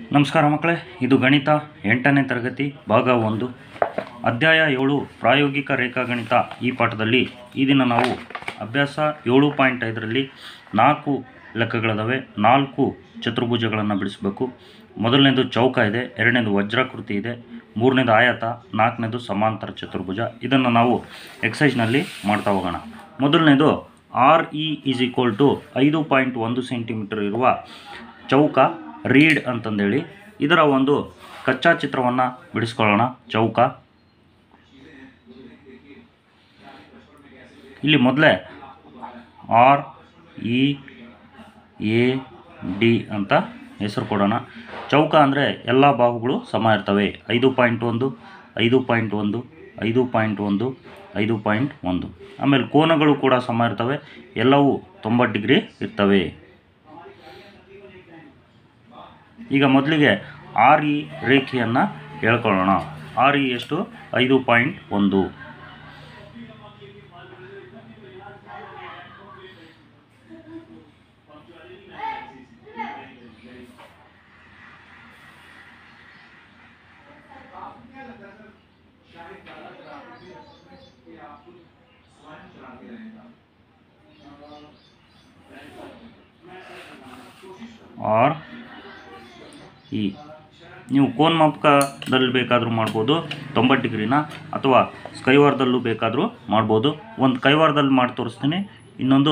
ನಮಸ್ಕಾರ ಮಕ್ಕಳೇ ಇದು ಗಣಿತ ಎಂಟನೇ ತರಗತಿ ಭಾಗ ಒಂದು ಅಧ್ಯಾಯ ಏಳು ಪ್ರಾಯೋಗಿಕ ರೇಖಾಗಣಿತ ಈ ಪಾಠದಲ್ಲಿ ಈ ದಿನ ನಾವು ಅಭ್ಯಾಸ ಏಳು ಪಾಯಿಂಟ್ ಐದರಲ್ಲಿ ನಾಲ್ಕು ಲೆಕ್ಕಗಳಿದಾವೆ ನಾಲ್ಕು ಚತುರ್ಭುಜಗಳನ್ನು ಬಿಡಿಸಬೇಕು ಮೊದಲನೇದು ಚೌಕ ಇದೆ ಎರಡನೇದು ವಜ್ರಾಕೃತಿ ಇದೆ ಮೂರನೇದು ಆಯತ ನಾಲ್ಕನೇದು ಸಮಾಂತರ ಚತುರ್ಭುಜ ಇದನ್ನು ನಾವು ಎಕ್ಸೈಜ್ನಲ್ಲಿ ಮಾಡ್ತಾ ಹೋಗೋಣ ಮೊದಲನೇದು R E is equal to ಐದು ಪಾಯಿಂಟ್ ಒಂದು ಸೆಂಟಿಮೀಟರ್ ಇರುವ ಚೌಕ ರೀಡ್ ಅಂತಂದೇಳಿ ಇದರ ಒಂದು ಕಚ್ಚಾ ಚಿತ್ರವನ್ನು ಬಿಡಿಸ್ಕೊಳ್ಳೋಣ ಚೌಕ ಇಲ್ಲಿ ಮೊದಲೇ ಆರ್ ಇ ಎ ಡಿ ಅಂತ ಹೆಸರು ಕೊಡೋಣ ಚೌಕ ಅಂದರೆ ಎಲ್ಲ ಬಾಹುಗಳು ಸಮ ಇರ್ತವೆ ಐದು ಪಾಯಿಂಟ್ ಒಂದು ಐದು ಪಾಯಿಂಟ್ ಒಂದು ಐದು ಪಾಯಿಂಟ್ ಒಂದು ಐದು ಪಾಯಿಂಟ್ ಒಂದು ಆಮೇಲೆ ಕೋನಗಳು ಕೂಡ ಸಮ ಇರ್ತವೆ ಎಲ್ಲವೂ ತೊಂಬತ್ತು ಡಿಗ್ರಿ ಇರ್ತವೆ ಈಗ ಮೊದಲಿಗೆ ಆರ್ ಇ ರೇಖೆಯನ್ನು ಹೇಳ್ಕೊಳ್ಳೋಣ ಆರ್ ಇ ಎಷ್ಟು ಐದು ಪಾಯಿಂಟ್ ಒಂದು ಆರ್ ಇ ನೀವು ಕೋನ್ ಮಾಪಕದಲ್ಲಿ ಬೇಕಾದರೂ ಮಾಡ್ಬೋದು ತೊಂಬತ್ತು ಡಿಗ್ರಿನ ಅಥವಾ ಸ್ಕೈವಾರದಲ್ಲೂ ಬೇಕಾದರೂ ಮಾಡ್ಬೋದು ಒಂದು ಕೈವಾರದಲ್ಲಿ ಮಾಡಿ ತೋರಿಸ್ತೀನಿ ಇನ್ನೊಂದು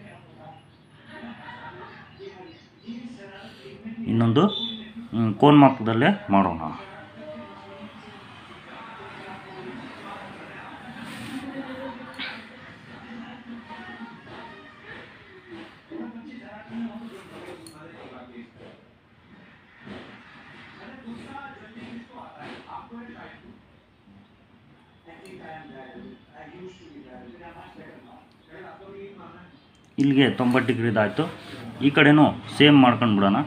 ಇನ್ನೊಂದು ಮ್, ಕೋನ್ ಮಾಪಕದಲ್ಲೇ ಮಾಡೋಣ ಇಲ್ಲಿಗೆ ತೊಂಬತ್ತು ಡಿಗ್ರಿದಾಯಿತು ಈ ಕಡೆನೂ ಸೇಮ್ ಮಾಡ್ಕೊಂಡು ಬಿಡೋಣ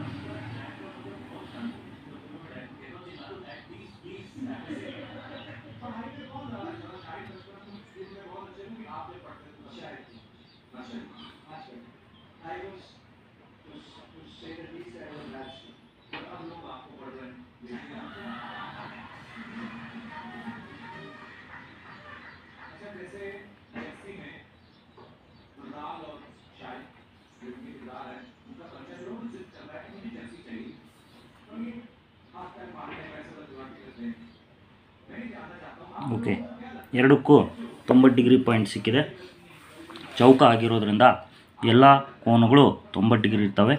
ಓಕೆ ಎರಡಕ್ಕೂ ತೊಂಬತ್ತು ಡಿಗ್ರಿ ಪಾಯಿಂಟ್ ಸಿಕ್ಕಿದೆ ಚೌಕ ಆಗಿರೋದ್ರಿಂದ ಎಲ್ಲ ಕೋನಗಳು ತೊಂಬತ್ತು ಡಿಗ್ರಿ ಇರ್ತವೆ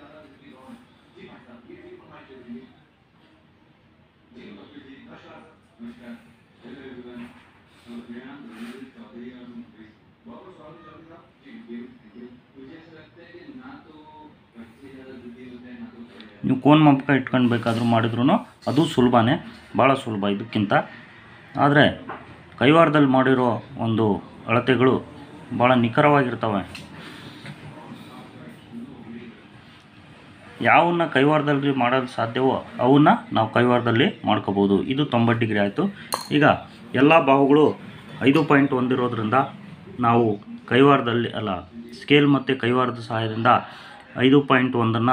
ನೀವು ಕೋನ್ ಮಾಪಕ ಇಟ್ಕೊಂಡು ಬೇಕಾದರೂ ಮಾಡಿದ್ರು ಅದು ಸುಲಭನೇ ಭಾಳ ಸುಲಭ ಇದಕ್ಕಿಂತ ಆದರೆ ಕೈವಾರದಲ್ಲಿ ಮಾಡಿರೋ ಒಂದು ಅಳತೆಗಳು ಭಾಳ ನಿಖರವಾಗಿರ್ತವೆ ಯಾವನ್ನ ಕೈವಾರದಲ್ಲಿ ಮಾಡೋದು ಸಾಧ್ಯವೋ ಅವನ್ನ ನಾವು ಕೈವಾರದಲ್ಲಿ ಮಾಡ್ಕೋಬೋದು ಇದು ತೊಂಬತ್ತು ಡಿಗ್ರಿ ಆಯಿತು ಈಗ ಎಲ್ಲ ಬಾಹುಗಳು ಐದು ಪಾಯಿಂಟ್ ಒಂದಿರೋದ್ರಿಂದ ನಾವು ಕೈವಾರದಲ್ಲಿ ಅಲ್ಲ ಸ್ಕೇಲ್ ಮತ್ತು ಕೈವಾರದ ಸಹಾಯದಿಂದ ಐದು ಪಾಯಿಂಟ್ ಒಂದನ್ನು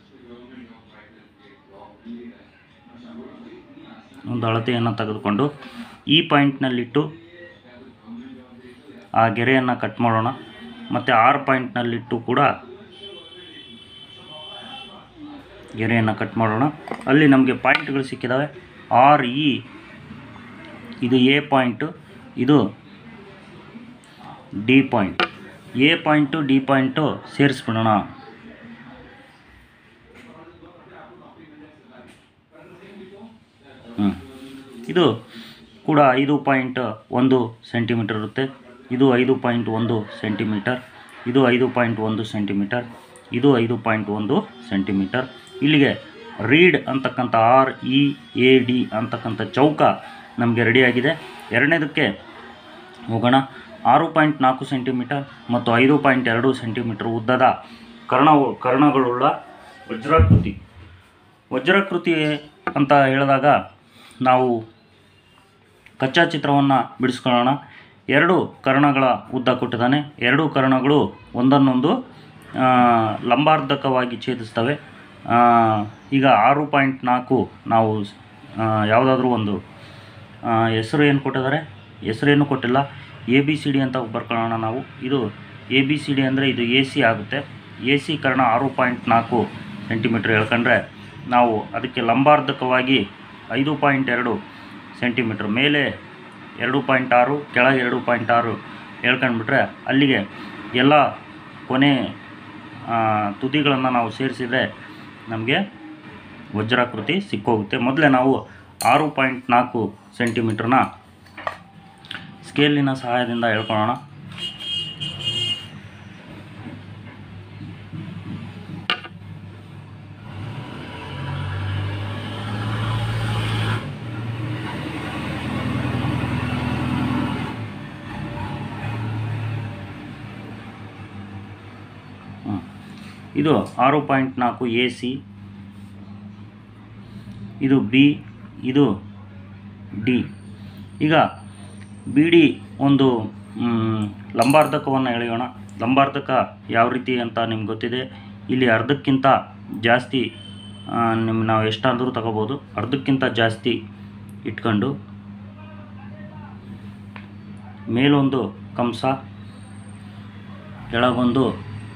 ಒಂದು ಅಳತೆಯನ್ನು ತೆಗೆದುಕೊಂಡು ಈ ಪಾಯಿಂಟ್ನಲ್ಲಿಟ್ಟು ಆ ಗೆರೆಯನ್ನು ಕಟ್ ಮಾಡೋಣ ಮತ್ತು ಆರು ಪಾಯಿಂಟ್ನಲ್ಲಿಟ್ಟು ಕೂಡ ಗೆರೆಯನ್ನು ಕಟ್ ಮಾಡೋಣ ಅಲ್ಲಿ ನಮಗೆ ಪಾಯಿಂಟ್ಗಳು ಸಿಕ್ಕಿದ್ದಾವೆ ಆರ್ ಇ ಇದು ಎ ಪಾಯಿಂಟು ಇದು D point A point D point ಸೇರಿಸ್ಬಿಡೋಣ ಹ್ಞೂ ಇದು ಕೂಡ ಐದು ಪಾಯಿಂಟ್ ಒಂದು ಸೆಂಟಿಮೀಟರ್ ಇರುತ್ತೆ ಇದು ಐದು ಪಾಯಿಂಟ್ ಒಂದು ಸೆಂಟಿಮೀಟರ್ ಇದು ಐದು ಪಾಯಿಂಟ್ ಒಂದು ಸೆಂಟಿಮೀಟರ್ ಇದು ಐದು ಪಾಯಿಂಟ್ ಒಂದು ಸೆಂಟಿಮೀಟರ್ ಇಲ್ಲಿಗೆ ರೀಡ್ ಅಂತಕ್ಕಂಥ ಆರ್ ಇ ಎ ಡಿ ಅಂತಕ್ಕಂಥ ಚೌಕ ನಮಗೆ ರೆಡಿಯಾಗಿದೆ ಎರಡನೇದಕ್ಕೆ ಹೋಗೋಣ ಆರು ಪಾಯಿಂಟ್ ನಾಲ್ಕು ಸೆಂಟಿಮೀಟರ್ ಮತ್ತು ಐದು ಪಾಯಿಂಟ್ ಎರಡು ಸೆಂಟಿಮೀಟರ್ ಉದ್ದದ ಕರ್ಣ ಕರ್ಣಗಳುಳ್ಳ ವಜ್ರಾಕೃತಿ ವಜ್ರಾಕೃತಿ ಅಂತ ಹೇಳಿದಾಗ ನಾವು ಕಚ್ಚಾ ಚಿತ್ರವನ್ನು ಬಿಡಿಸ್ಕೊಳ್ಳೋಣ ಎರಡು ಕರ್ಣಗಳ ಉದ್ದ ಕೊಟ್ಟಿದ್ದಾನೆ ಎರಡು ಕರ್ಣಗಳು ಒಂದನ್ನೊಂದು ಆ, ಲಂಬಾರ್ಧಕವಾಗಿ ಛೇದಿಸ್ತವೆ ಆ, ಈಗ ಆರು ಪಾಯಿಂಟ್ ನಾಲ್ಕು ನಾವು ಯಾವುದಾದ್ರೂ ಒಂದು ಆ, ಹೆಸರು ಏನು ಕೊಟ್ಟಿದ್ದಾರೆ ಹೆಸರೇನು ಕೊಟ್ಟಿಲ್ಲ ಎ ಬಿ ಸಿ ಡಿ ಅಂತ ಬರ್ಕೊಳ್ಳೋಣ ನಾವು ಇದು ಎ ಬಿ ಸಿ ಡಿ ಅಂದರೆ ಇದು ಎ ಸಿ ಆಗುತ್ತೆ ಎ ಸಿ ಕರ್ಣ ಆರು ಪಾಯಿಂಟ್ ನಾಲ್ಕು ಸೆಂಟಿಮೀಟ್ರ್ ಹೇಳ್ಕೊಂಡ್ರೆ ನಾವು ಅದಕ್ಕೆ ಲಂಬಾರ್ಧಕವಾಗಿ ಐದು ಪಾಯಿಂಟ್ ಎರಡು ಸೆಂಟಿಮೀಟ್ರ್ ಮೇಲೆ ಎರಡು ಪಾಯಿಂಟ್ ಆರು ಕೆಳಗೆ ಎರಡು ಪಾಯಿಂಟ್ ಆರು ಹೇಳ್ಕೊಂಡ್ಬಿಟ್ರೆ ಅಲ್ಲಿಗೆ ಎಲ್ಲ ಕೊನೆ ತುದಿಗಳನ್ನು ನಾವು ಸೇರಿಸಿದರೆ ನಮಗೆ ವಜ್ರಾಕೃತಿ ಸಿಕ್ಕೋಗುತ್ತೆ ಮೊದಲೇ ನಾವು ಆರು ಪಾಯಿಂಟ್ ನಾಲ್ಕು ಸೆಂಟಿಮೀಟ್ರನ್ನ ಸ್ಕೇಲಿನ ಸಹಾಯದಿಂದ ಹೇಳ್ಕೊಳ್ಳೋಣ ಹ್ಮ್. ಇದು ಆರು ಪಾಯಿಂಟ್ ನಾಲ್ಕು ಎ ಸಿ ಇದು ಬಿ ಇದು ಡಿ ಈಗ ಬಿ ಡಿ ಒಂದು ಮ್, ಲಂಬಾರ್ಧಕವನ್ನು ಎಳೆಯೋಣ ಲಂಬಾರ್ಧಕ ಯಾವ ರೀತಿ ಅಂತ ನಿಮ್ಗೆ ಗೊತ್ತಿದೆ ಇಲ್ಲಿ ಅರ್ಧಕ್ಕಿಂತ ಜಾಸ್ತಿ ಆ, ನಿಮ್ ನಾವು ಎಷ್ಟಾದರೂ ತಗೋಬೋದು ಅರ್ಧಕ್ಕಿಂತ ಜಾಸ್ತಿ ಇಟ್ಕೊಂಡು ಮೇಲೊಂದು ಕಂಸ ಕೆಳಗೊಂದು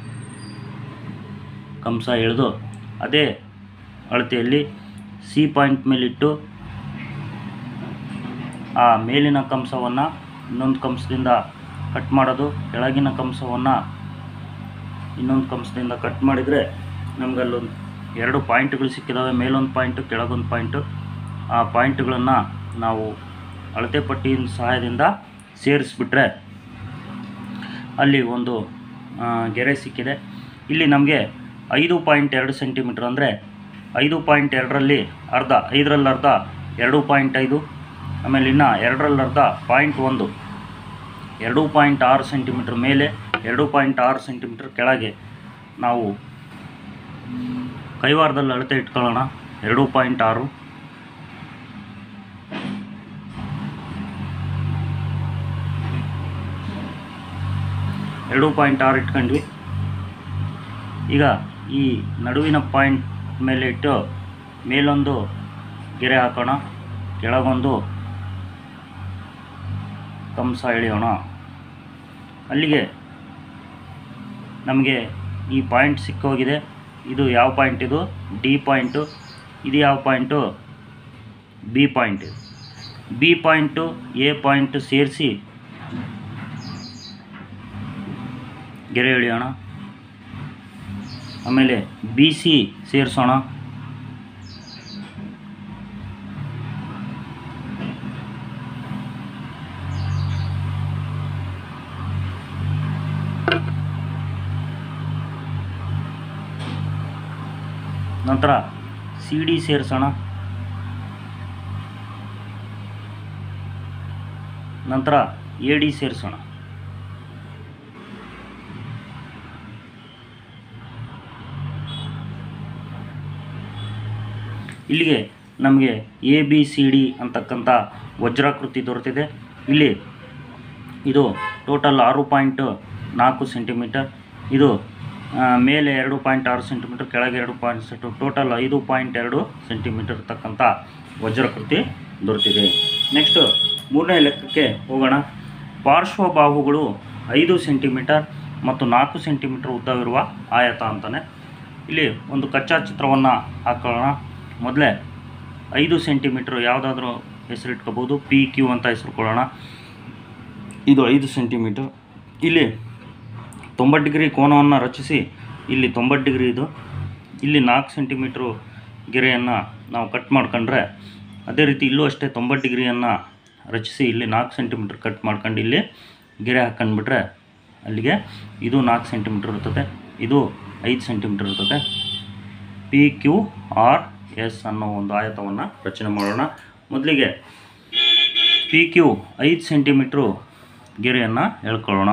ಕಂಸ ಎಳೆದು ಅದೇ ಅಳತೆಯಲ್ಲಿ ಸಿ ಪಾಯಿಂಟ್ ಮೇಲಿಟ್ಟು ಆ ಮೇಲಿನ ಕಂಸವನ್ನು ಇನ್ನೊಂದು ಕಂಸದಿಂದ ಕಟ್ ಮಾಡೋದು ಕೆಳಗಿನ ಕಂಸವನ್ನು ಇನ್ನೊಂದು ಕಂಸದಿಂದ ಕಟ್ ಮಾಡಿದರೆ ನಮ್ಗೆ ಅಲ್ಲೊಂದು ಎರಡು ಪಾಯಿಂಟ್ಗಳು ಸಿಕ್ಕಿದಾವೆ ಮೇಲೊಂದು ಪಾಯಿಂಟು ಕೆಳಗೊಂದು ಪಾಯಿಂಟು ಆ ಪಾಯಿಂಟ್ಗಳನ್ನು ನಾವು ಅಳತೆ ಪಟ್ಟಿಯ ಸಹಾಯದಿಂದ ಸೇರಿಸ್ಬಿಟ್ರೆ ಅಲ್ಲಿ ಒಂದು ಆ, ಗೆರೆ ಸಿಕ್ಕಿದೆ ಇಲ್ಲಿ ನಮಗೆ ಐದು ಪಾಯಿಂಟ್ ಎರಡು ಸೆಂಟಿಮೀಟ್ರ್ ಅಂದರೆ ಐದು ಪಾಯಿಂಟ್ ಎರಡರಲ್ಲಿ ಅರ್ಧ ಐದರಲ್ಲಿ ಅರ್ಧ ಎರಡು ಪಾಯಿಂಟ್ ಐದು ಆಮೇಲೆ ಇನ್ನು ಎರಡರಲ್ಲಿ ಅರ್ಧ ಪಾಯಿಂಟ್ ಒಂದು ಎರಡು ಪಾಯಿಂಟ್ ಆರು ಸೆಂಟಿಮೀಟ್ರ್ ಮೇಲೆ ಎರಡು ಪಾಯಿಂಟ್ ಆರು ಸೆಂಟಿಮೀಟ್ರ್ ಕೆಳಗೆ ನಾವು ಕೈವಾರದಲ್ಲಿ ಅಳತೆ ಇಟ್ಕೊಳ್ಳೋಣ ಎರಡು ಪಾಯಿಂಟ್ ಆರು ಎರಡು ಪಾಯಿಂಟ್ ಆರು ಇಟ್ಕೊಂಡ್ವಿ ಈಗ ಈ ನಡುವಿನ ಪಾಯಿಂಟ್ ಮೇಲೆ ಇಟ್ಟು ಮೇಲೊಂದು ಗೆರೆ ಹಾಕೋಣ ಕೆಳಗೊಂದು ಕಂಸ ಎಳೆಯೋಣ ಅಲ್ಲಿಗೆ ನಮಗೆ ಈ ಪಾಯಿಂಟ್ ಸಿಕ್ಕೋಗಿದೆ ಇದು ಯಾವ ಪಾಯಿಂಟ್ ಇದು ಡಿ ಪಾಯಿಂಟು ಇದು ಯಾವ point B point B point A point ಸೇರಿಸಿ ಗೆರೆ ಎಳೆಯೋಣ ಆಮೇಲೆ ಬಿ ಸಿ ಸೇರಿಸೋಣ ನಂತರ ಸಿ ಡಿ ಸೇರಿಸೋಣ ನಂತರ ಎ ಡಿ ಸೇರಿಸೋಣ ಇಲ್ಲಿಗೆ ನಮಗೆ ಎ ಬಿ ಸಿ ಡಿ ಅಂತಕ್ಕಂಥ ವಜ್ರಾಕೃತಿ ದೊರೆತಿದೆ ಇಲ್ಲಿ ಇದು ಟೋಟಲ್ ಆರು ಪಾಯಿಂಟ್ ನಾಲ್ಕು ಸೆಂಟಿಮೀಟರ್ ಇದು ಆ, ಮೇಲೆ ಎರಡು ಪಾಯಿಂಟ್ ಆರು ಸೆಂಟಿಮೀಟರ್ ಕೆಳಗೆ ಎರಡು ಪಾಯಿಂಟ್ ಸೆಂಟು ಟೋಟಲ್ ಐದು ಪಾಯಿಂಟ್ ಎರಡು ಸೆಂಟಿಮೀಟರ್ ಇರ್ತಕ್ಕಂಥ ವಜ್ರಾಕೃತಿ ದೊರೆತಿದೆ ನೆಕ್ಸ್ಟು ಮೂರನೇ ಲೆಕ್ಕಕ್ಕೆ ಹೋಗೋಣ ಪಾರ್ಶ್ವಬಾಹುಗಳು ಐದು ಸೆಂಟಿಮೀಟರ್ ಮತ್ತು ನಾಲ್ಕು ಸೆಂಟಿಮೀಟರ್ ಉದ್ದವಿರುವ ಆಯತ ಅಂತಾನೆ ಇಲ್ಲಿ ಒಂದು ಕಚ್ಚಾ ಚಿತ್ರವನ್ನು ಹಾಕೊಳ್ಳೋಣ ಮೊದಲೇ ಐದು ಸೆಂಟಿಮೀಟ್ರ್ ಯಾವುದಾದ್ರೂ ಹೆಸರಿಟ್ಕೋಬೋದು ಪಿ ಕ್ಯೂ ಅಂತ ಹೆಸರು ಕೊಡೋಣ ಇದು ಐದು ಸೆಂಟಿಮೀಟರ್ ಇಲ್ಲಿ ತೊಂಬತ್ತು ಡಿಗ್ರಿ ಕೋನವನ್ನು ರಚಿಸಿ ಇಲ್ಲಿ ತೊಂಬತ್ತು ಡಿಗ್ರಿ ಇದು ಇಲ್ಲಿ ನಾಲ್ಕು ಸೆಂಟಿಮೀಟ್ರು ಗೆರೆಯನ್ನು ನಾವು ಕಟ್ ಮಾಡ್ಕೊಂಡ್ರೆ ಅದೇ ರೀತಿ ಇಲ್ಲೂ ಅಷ್ಟೇ ತೊಂಬತ್ತು ಡಿಗ್ರಿಯನ್ನು ರಚಿಸಿ ಇಲ್ಲಿ ನಾಲ್ಕು ಸೆಂಟಿಮೀಟ್ರ್ ಕಟ್ ಮಾಡ್ಕೊಂಡು ಇಲ್ಲಿ ಗೆರೆ ಹಾಕ್ಕೊಂಡ್ಬಿಟ್ರೆ ಅಲ್ಲಿಗೆ ಇದು ನಾಲ್ಕು ಸೆಂಟಿಮೀಟ್ರ್ ಇರ್ತದೆ ಇದು ಐದು ಸೆಂಟಿಮೀಟ್ರ್ ಇರ್ತದೆ ಪಿ ಕ್ಯೂ ಆರ್ ಎಸ್ ಅನ್ನೋ ಒಂದು ಆಯತವನ್ನು ರಚನೆ ಮಾಡೋಣ ಮೊದಲಿಗೆ ಪಿ ಕ್ಯೂ ಐದು ಸೆಂಟಿಮೀಟ್ರು ಗೆರೆಯನ್ನು ಎಳ್ಕೊಳ್ಳೋಣ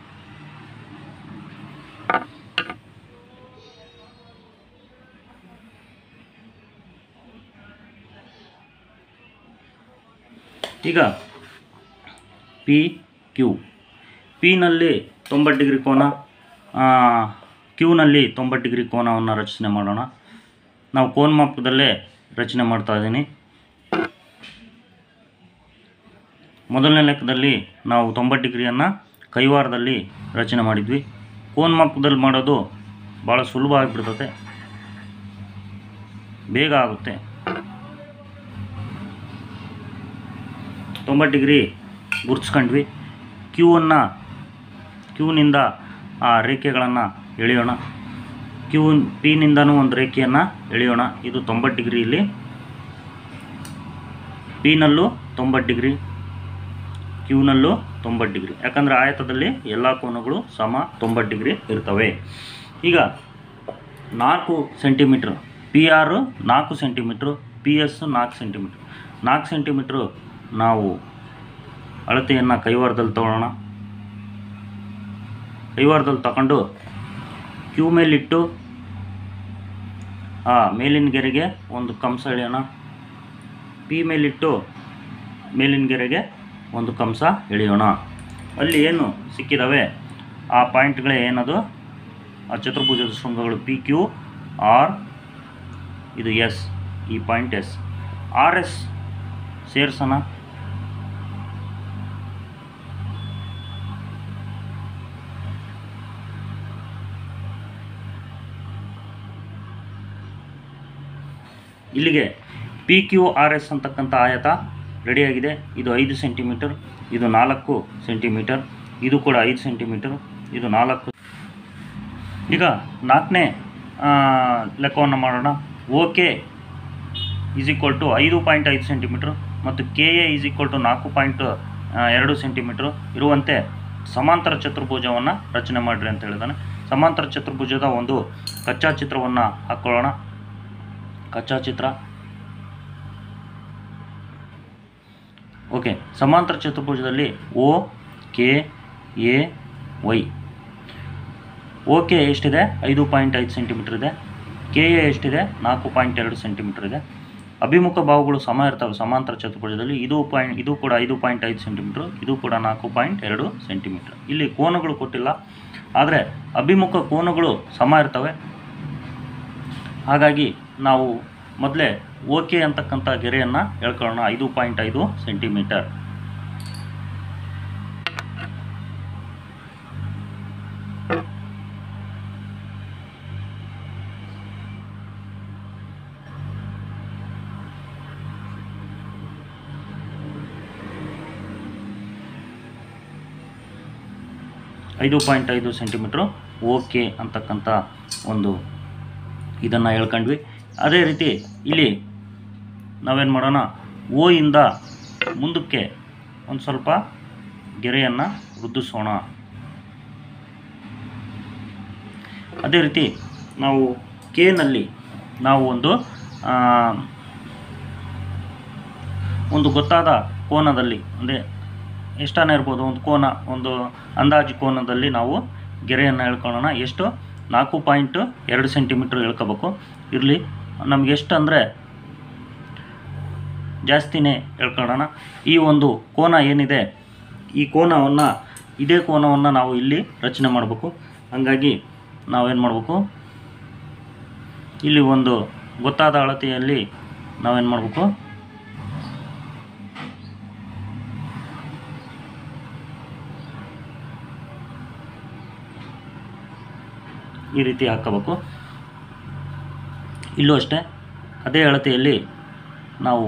ಈಗ ಪಿ ಕ್ಯೂ ಪಿನಲ್ಲಿ ತೊಂಬತ್ತು ಡಿಗ್ರಿ ಕೋನ ಕ್ಯೂನಲ್ಲಿ ತೊಂಬತ್ತು ಡಿಗ್ರಿ ಕೋನವನ್ನು ರಚನೆ ಮಾಡೋಣ ನಾವು ಕೋನ್ ಮಾಪಕದಲ್ಲೇ ರಚನೆ ಮಾಡ್ತಾ ಇದ್ದೀನಿ ಮೊದಲನೇ ಲೆಕ್ಕದಲ್ಲಿ ನಾವು ತೊಂಬತ್ತು ಡಿಗ್ರಿಯನ್ನು ಕೈವಾರದಲ್ಲಿ ರಚನೆ ಮಾಡಿದ್ವಿ ಕೋನ್ ಮಾಪಕದಲ್ಲಿ ಮಾಡೋದು ಭಾಳ ಸುಲಭ ಆಗಿಬಿಡ್ತದೆ ಬೇಗ ಆಗುತ್ತೆ ತೊಂಬತ್ತು ಡಿಗ್ರಿ ಗುರ್ತಿಸ್ಕೊಂಡ್ವಿ ಕ್ಯೂವನ್ನು ಕ್ಯೂನಿಂದ ಆ ರೇಖೆಗಳನ್ನು ಎಳೆಯೋಣ ಕ್ಯೂ ಪಿನಿಂದನೂ ಒಂದು ರೇಖೆಯನ್ನು ಎಳೆಯೋಣ ಇದು ತೊಂಬತ್ತು ಡಿಗ್ರಿಯಲ್ಲಿ ಪಿನಲ್ಲೂ ತೊಂಬತ್ತು ಡಿಗ್ರಿ ಕ್ಯೂನಲ್ಲೂ ತೊಂಬತ್ತು ಡಿಗ್ರಿ ಯಾಕಂದರೆ ಆಯತದಲ್ಲಿ ಎಲ್ಲ ಕೋನಗಳು ಸಮ ತೊಂಬತ್ತು ಡಿಗ್ರಿ ಇರ್ತವೆ ಈಗ ನಾಲ್ಕು ಸೆಂಟಿಮೀಟ್ರ್ ಪಿ ಆರು ನಾಲ್ಕು ಸೆಂಟಿಮೀಟ್ರು ಪಿ ಎಸ್ ನಾಲ್ಕು ಸೆಂಟಿಮೀಟ್ರ್ ನಾಲ್ಕು ಸೆಂಟಿಮೀಟ್ರು ನಾವು ಅಳತೆಯನ್ನು ಕೈವಾರದಲ್ಲಿ ತಗೊಳ್ಳೋಣ ಕೈವಾರದಲ್ಲಿ ತಗೊಂಡು ಕ್ಯೂ ಮೇಲಿಟ್ಟು ಆ ಮೇಲಿನ ಗೆರೆಗೆ ಒಂದು ಕಂಸ ಎಳೆಯೋಣ ಪಿ ಮೇಲಿಟ್ಟು ಮೇಲಿನ ಗೆರೆಗೆ ಒಂದು ಕಂಸ ಎಳೆಯೋಣ ಅಲ್ಲಿ ಏನು ಸಿಕ್ಕಿದಾವೆ ಆ ಪಾಯಿಂಟ್ಗಳೇ ಏನದು ಆ ಚತುರ್ಭುಜದ ಶೃಂಗಗಳು ಪಿ ಕ್ಯೂ ಆರ್ ಇದು ಎಸ್ ಈ ಪಾಯಿಂಟ್ ಎಸ್ ಆರ್ ಎಸ್ ಸೇರ್ಸೋಣ ಇಲ್ಲಿಗೆ ಪಿ ಕ್ಯೂ ಆರ್ ಎಸ್ ಅಂತಕ್ಕಂಥ ಆಯತ ರೆಡಿಯಾಗಿದೆ ಇದು ಐದು ಸೆಂಟಿಮೀಟರ್ ಇದು ನಾಲ್ಕು ಸೆಂಟಿಮೀಟರ್ ಇದು ಕೂಡ ಐದು ಸೆಂಟಿಮೀಟರ್ ಇದು ನಾಲ್ಕು ಈಗ ನಾಲ್ಕನೇ ಲೆಕ್ಕವನ್ನು ಮಾಡೋಣ ಓಕೆ ಈಸ್ ಈಕ್ವಲ್ ಟು ಐದು ಪಾಯಿಂಟ್ ಐದು ಸೆಂಟಿಮೀಟ್ರ್ ಮತ್ತು K A is equal to ನಾಲ್ಕು ಪಾಯಿಂಟ್ ಎರಡು ಸೆಂಟಿಮೀಟ್ರ್ ಇರುವಂತೆ ಸಮಾಂತರ ಚತುರ್ಭುಜವನ್ನು ರಚನೆ ಮಾಡಿರಿ ಅಂತ ಹೇಳಿದಾನೆ ಸಮಾಂತರ ಚತುರ್ಭುಜದ ಒಂದು ಕಚ್ಚಾ ಚಿತ್ರವನ್ನು ಹಾಕ್ಕೊಳ್ಳೋಣ ಕಚ್ಚಾ ಚಿತ್ರ ಓಕೆ ಸಮಾಂತರ ಚತುರ್ಭುಜದಲ್ಲಿ O K A Y O K ಎಷ್ಟಿದೆ ಐದು ಪಾಯಿಂಟ್ ಐದು ಸೆಂಟಿಮೀಟ್ರ್ ಇದೆ ಕೆ ಎ ಎಷ್ಟಿದೆ ನಾಲ್ಕು ಪಾಯಿಂಟ್ ಎರಡು ಸೆಂಟಿಮೀಟ್ರ್ ಇದೆ ಅಭಿಮುಖ ಬಾಹುಗಳು ಸಮ ಇರ್ತವೆ ಸಮಾಂತರ ಚತುರ್ಭುಜದಲ್ಲಿ ಇದು ಪಾಯಿಂಟ್ ಇದು ಕೂಡ ಐದು ಪಾಯಿಂಟ್ ಐದು ಸೆಂಟಿಮೀಟ್ರ್ ಇದು ಕೂಡ ನಾಲ್ಕು ಪಾಯಿಂಟ್ ಎರಡು ಸೆಂಟಿಮೀಟ್ರ್ ಇಲ್ಲಿ ಕೋನಗಳು ಕೊಟ್ಟಿಲ್ಲ ಆದರೆ ಅಭಿಮುಖ ಕೋನಗಳು ಸಮ ಇರ್ತವೆ ಹಾಗಾಗಿ ನಾವು ಮೊದಲೇ ಓಕೆ ಅಂತಕ್ಕಂಥ ಗೆರೆಯನ್ನು ಹೇಳ್ಕೊಳ್ಳೋಣ ಐದು ಪಾಯಿಂಟ್ ಐದು ಸೆಂಟಿಮೀಟರ್ ಐದು ಪಾಯಿಂಟ್ ಐದು ಸೆಂಟಿಮೀಟ್ರು ಓಕೆ ಅಂತಕ್ಕಂಥ ಒಂದು ಇದನ್ನು ಹೇಳ್ಕೊಂಡ್ವಿ ಅದೇ ರೀತಿ ಇಲ್ಲಿ ನಾವೇನು ಮಾಡೋಣ ಓ ಇಂದ ಮುಂದಕ್ಕೆ ಒಂದು ಸ್ವಲ್ಪ ಗೆರೆಯನ್ನು ವೃದ್ಧಿಸೋಣ ಅದೇ ರೀತಿ ನಾವು ಕೇನಲ್ಲಿ ನಾವು ಒಂದು ಆ, ಒಂದು ಗೊತ್ತಾದ ಕೋನದಲ್ಲಿ ಅಂದರೆ ಎಷ್ಟಾನ ಇರ್ಬೋದು ಒಂದು ಕೋನ ಒಂದು ಅಂದಾಜು ಕೋನದಲ್ಲಿ ನಾವು ಗೆರೆಯನ್ನು ಎಳ್ಕೊಳ್ಳೋಣ ಎಷ್ಟು ನಾಲ್ಕು ಪಾಯಿಂಟ್ ಎರಡು ಸೆಂಟಿಮೀಟ್ರ್ ಎಳ್ಕೋಬೇಕು ಇರಲಿ ನಮ್ಗೆ ಎಷ್ಟು ಅಂದರೆ ಜಾಸ್ತಿನೇ ಎಳ್ಕೊಳ್ಳೋಣ ಈ ಒಂದು ಕೋನ ಏನಿದೆ ಈ ಕೋನವನ್ನು ಇದೇ ಕೋನವನ್ನು ನಾವು ಇಲ್ಲಿ ರಚನೆ ಮಾಡಬೇಕು ಹಾಗಾಗಿ ನಾವೇನು ಮಾಡಬೇಕು ಇಲ್ಲಿ ಒಂದು ಗೊತ್ತಾದ ಅಳತೆಯಲ್ಲಿ ನಾವೇನು ಮಾಡಬೇಕು ಈ ರೀತಿ ಹಾಕಬೇಕು ಇಲ್ಲೂ ಅಷ್ಟೇ ಅದೇ ಅಳತೆಯಲ್ಲಿ ನಾವು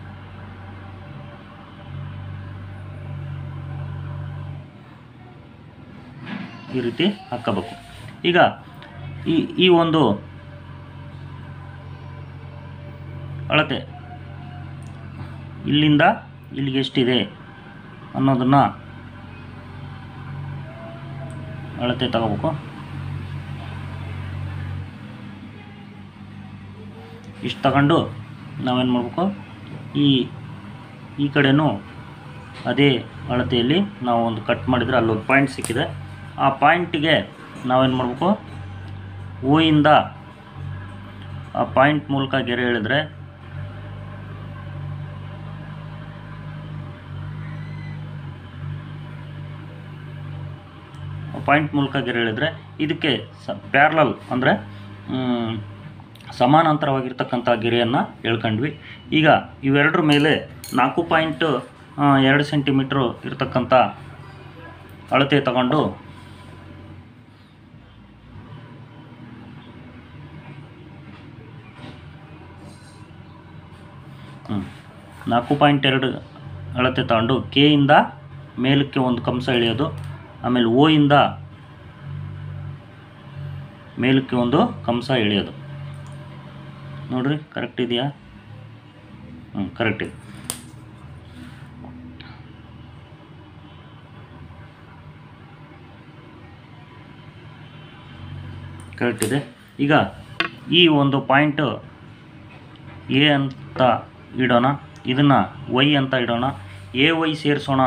ಈ ರೀತಿ ಹಾಕಬೇಕು ಈಗ ಈ ಈ ಒಂದು ಅಳತೆ ಇಲ್ಲಿಂದ ಇಲ್ಲಿಗೆ ಎಷ್ಟಿದೆ ಅನ್ನೋದನ್ನು ಅಳತೆ ತಗೋಬೇಕು ಇಷ್ಟು ತಗೊಂಡು ನಾವೇನು ಮಾಡಬೇಕು ಈ ಈ ಕಡೆನೂ ಅದೇ ಅಳತೆಯಲ್ಲಿ ನಾವು ಒಂದು ಕಟ್ ಮಾಡಿದರೆ ಅಲ್ಲೊಂದು ಪಾಯಿಂಟ್ ಸಿಕ್ಕಿದೆ ಆ ಪಾಯಿಂಟಿಗೆ ನಾವೇನು ಮಾಡಬೇಕು ಹೂವಿಂದ ಆ ಪಾಯಿಂಟ್ ಮೂಲಕ ಗೆರೆ ಎಳೆದ್ರೆ ಪಾಯಿಂಟ್ ಮೂಲಕ ಗೆರೆ ಎಳೆದ್ರೆ ಇದಕ್ಕೆ ಸ ಪ್ಯಾರ್ಲಲ್ ಅಂದರೆ ಸಮಾನಾಂತರವಾಗಿರ್ತಕ್ಕಂಥ ಗೆರೆಯನ್ನು ಎಳ್ಕೊಂಡ್ವಿ ಈಗ ಇವೆರಡರ ಮೇಲೆ ನಾಲ್ಕು ಪಾಯಿಂಟ್ ಎರಡು ಸೆಂಟಿಮೀಟ್ರು ಇರ್ತಕ್ಕಂಥ ಅಳತೆ ತಗೊಂಡು ಹ್ಮ್. ನಾಲ್ಕು ಪಾಯಿಂಟ್ ಎರಡು ಅಳತೆ ತಗೊಂಡು ಕೆ ಇಂದ ಮೇಲಕ್ಕೆ ಒಂದು ಕಂಸ ಎಳೆಯೋದು ಆಮೇಲೆ ಓ ಇಂದ ಮೇಲಕ್ಕೆ ಒಂದು ಕಂಸ ಎಳೆಯೋದು ನೋಡ್ರಿ ಕರೆಕ್ಟ್ ಇದೆಯಾ ಹ್ಞೂ ಕರೆಕ್ಟ್ ಇದೆ ಕರೆಕ್ಟ್ ಇದೆ ಈಗ ಈ ಒಂದು ಪಾಯಿಂಟ್ ಎ ಅಂತ ಇಡೋಣ ಇದನ್ನು ವೈ ಅಂತ ಇಡೋಣ ಎ ವೈ ಸೇರಿಸೋಣ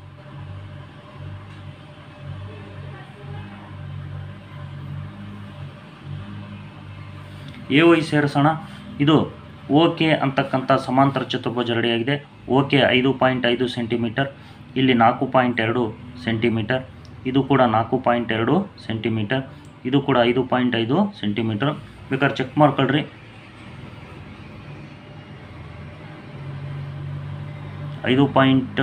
ಎ ವೈ ಸೇರಿಸೋಣ ಇದು ಓಕೆ ಅಂತಕ್ಕಂಥ ಸಮಾಂತರ ಚತುರ್ಭುಜ ರೆಡಿಯಾಗಿದೆ ಓಕೆ ಐದು ಪಾಯಿಂಟ್ ಐದು ಸೆಂಟಿಮೀಟರ್ ಇಲ್ಲಿ ನಾಲ್ಕು ಪಾಯಿಂಟ್ ಎರಡು ಸೆಂಟಿಮೀಟರ್ ಇದು ಕೂಡ ನಾಲ್ಕು ಪಾಯಿಂಟ್ ಎರಡು ಸೆಂಟಿಮೀಟರ್ ಇದು ಕೂಡ ಐದು ಪಾಯಿಂಟ್ ಐದು ಸೆಂಟಿಮೀಟರ್ ಬೇಕಾದ್ರೆ ಚೆಕ್ ಮಾಡ್ಕೊಳ್ರಿ ಐದು ಪಾಯಿಂಟ್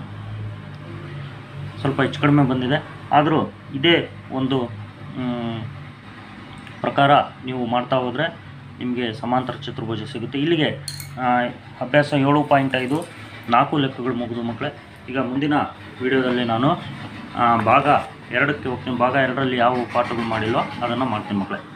ಸ್ವಲ್ಪ ಹೆಚ್ಚು ಕಡಿಮೆ ಬಂದಿದೆ ಆದರೂ ಇದೇ ಒಂದು ಮ್, ಪ್ರಕಾರ ನೀವು ಮಾಡ್ತಾ ಹೋದರೆ ನಿಮಗೆ ಸಮಾಂತರ ಚತುರ್ಭುಜ ಸಿಗುತ್ತೆ ಇಲ್ಲಿಗೆ ಆ, ಅಭ್ಯಾಸ ಏಳು ಪಾಯಿಂಟ್ ಐದು ನಾಲ್ಕು ಲೆಕ್ಕಗಳು ಮುಗಿದು ಮಕ್ಕಳೇ ಈಗ ಮುಂದಿನ ವಿಡಿಯೋದಲ್ಲಿ ನಾನು ಆ, ಭಾಗ ಎರಡಕ್ಕೆ ಹೋಗ್ತೀನಿ ಭಾಗ ಎರಡರಲ್ಲಿ ಯಾವ ಪಾಠಗಳು ಮಾಡಿಲ್ಲೋ ಅದನ್ನು ಮಾಡ್ತೀನಿ ಮಕ್ಕಳೇ